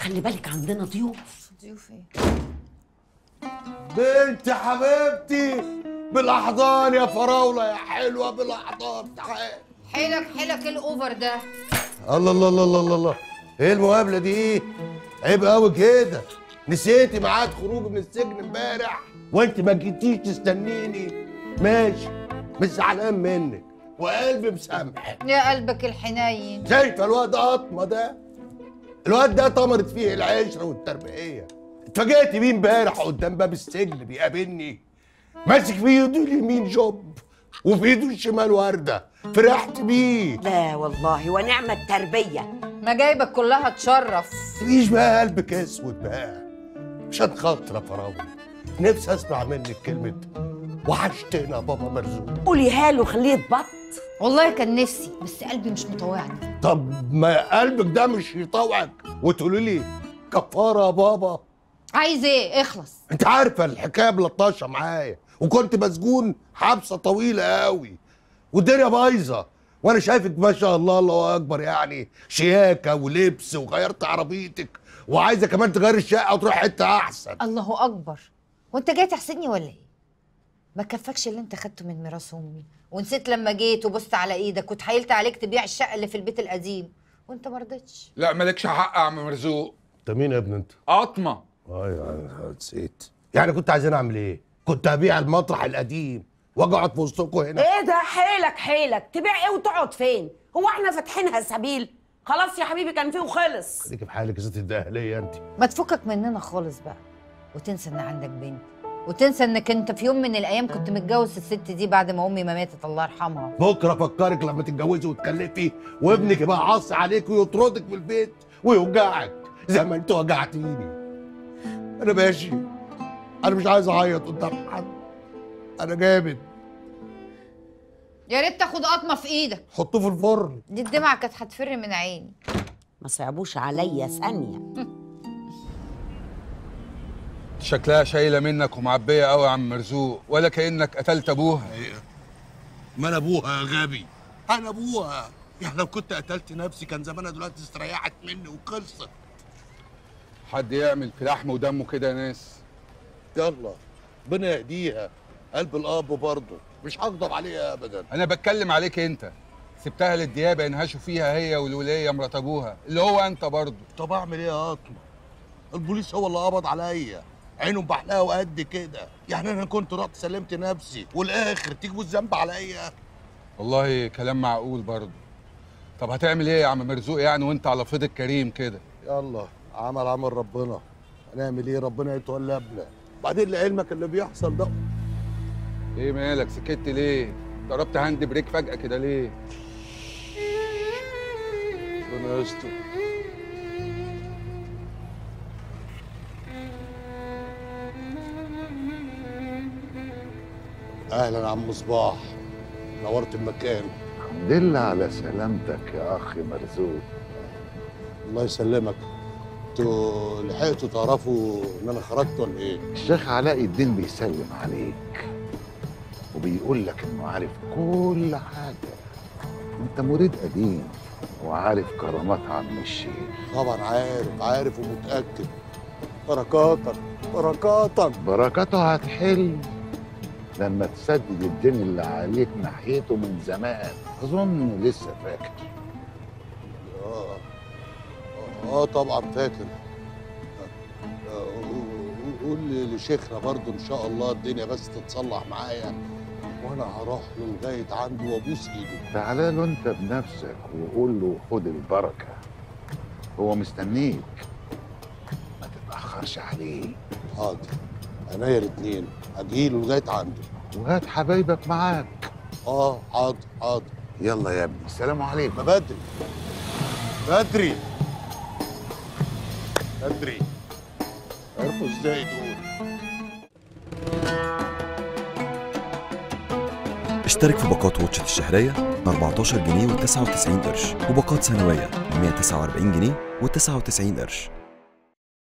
خلي بالك عندنا ضيوف ضيوف ايه بنت حبيبتي بالاحضان يا فراوله يا حلوه بالاحضان تعال حيلك حيلك إيه الاوفر ده الله الله الله الله الله الله ايه المقابله دي ايه عيب قوي كده نسيتي ميعاد خروجي من السجن امبارح وانت ما جيتيش تستنيني ماشي مش زعلان منك وقلبي مسامح يا قلبك الحنين شايفه الواد قطمه ده الواد ده طمرت فيه العشره والتربيه اتفاجئت بيه امبارح قدام باب السجن بيقابلني ماسك في ايده اليمين جوب وفي ايده الشمال ورده فرحت بيه لا والله ونعم التربيه ما جايبك كلها تشرف تجيش بقى قلبك اسود بقى عشان خاطر يا فراوله نفسي اسمع منك كلمه وحشتنا يا بابا مرزوق قوليها له خليه يتبط والله كان نفسي بس قلبي مش مطوعني طب ما قلبك ده مش يطوعك وتقولي لي كفاره يا بابا عايز ايه اخلص انت عارفه الحكايه بلطاشه معايا وكنت مسجون حبسه طويله قوي والدنيا بايظه وانا شايفك ما شاء الله الله اكبر يعني شياكه ولبس وغيرت عربيتك وعايزه كمان تغير الشقه وتروح حته احسن الله اكبر وانت جاي تحسدني ولا ايه ما كفكش اللي انت خدته من ميراث امي ونسيت لما جيت وبصت على ايدك واتحايلت عليك تبيع الشقه اللي في البيت القديم وانت ما رضيتش لا مالكش حق يا عم مرزوق انت مين يا ابن انت؟ قطمه ايوه نسيت يعني كنت عايزين اعمل ايه؟ كنت هبيع المطرح القديم واجي اقعد في وسطكم هنا ايه ده حيلك حيلك تبيع ايه وتقعد فين هو احنا فاتحينها سبيل خلاص يا حبيبي كان فيه وخلص خليكي في حالك يا ست الدهليه انت ما تفكك مننا خالص بقى وتنسى ان عندك بنت وتنسى انك انت في يوم من الايام كنت متجوز الست دي بعد ما امي ما ماتت الله يرحمها بكره افكرك لما تتجوزي وتكلفي وابنك يبقى عاصي عليك ويطردك من البيت ويوجعك زي ما انت وجعتيني انا ماشي انا مش عايز اعيط قدام حد انا جامد يا ريت تاخد قطمه في ايدك حطوه في الفرن دي الدمعه كانت هتفر من عيني ما صعبوش عليا ثانيه شكلها شايله منك ومعبيه قوي يا عم مرزوق ولا كانك قتلت ابوها ما انا ابوها يا غبي انا ابوها يعني لو كنت قتلت نفسي كان زمانها دلوقتي استريحت مني وخلصت حد يعمل في لحمه ودمه كده يا ناس يلا ربنا يهديها قلب الاب برضه مش هغضب عليها ابدا انا بتكلم عليك انت سبتها للديابه ينهشوا فيها هي والوليه مرات ابوها اللي هو انت برضه طب اعمل ايه يا قطمه البوليس هو اللي قبض عليا عينه بحلاها وقد كده يعني انا كنت رحت سلمت نفسي والاخر تجيبوا الذنب عليا والله كلام معقول برضه طب هتعمل ايه يا عم مرزوق يعني وانت على فيض الكريم كده يلا عمل عمل ربنا هنعمل ايه ربنا يتولى ابنا بعدين لعلمك اللي بيحصل ده ايه مالك سكت ليه ضربت هاند بريك فجاه كده ليه ربنا يستر اهلا يا عم صباح نورت المكان الحمد لله على سلامتك يا اخ مرزوق الله يسلمك انتوا لحقتوا تعرفوا ان انا خرجت ولا ايه؟ الشيخ علاء الدين بيسلم عليك وبيقول لك انه عارف كل حاجه انت مريد قديم وعارف كرامات عم الشيخ طبعا عارف عارف ومتاكد بركاتك بركاتك بركاته هتحل لما تسدد الدين اللي عليك ناحيته من زمان اظن لسه فاكر اه اه طبعا فاكر آه، قول لي لشيخنا برضو ان شاء الله الدنيا بس تتصلح معايا وانا هروح له لغايه عنده وابوس ايده تعالى له انت بنفسك وقول له خد البركه هو مستنيك ما تتاخرش عليه حاضر عينيا الاتنين هجيله لغايه عنده وهات حبايبك معاك اه حاضر حاضر يلا يا ابني السلام عليكم ما بدري بدري بدري عرفوا ازاي دول اشترك في باقات واتشت الشهرية ب 14 جنيه و99 قرش وباقات سنوية ب 149 جنيه و99 قرش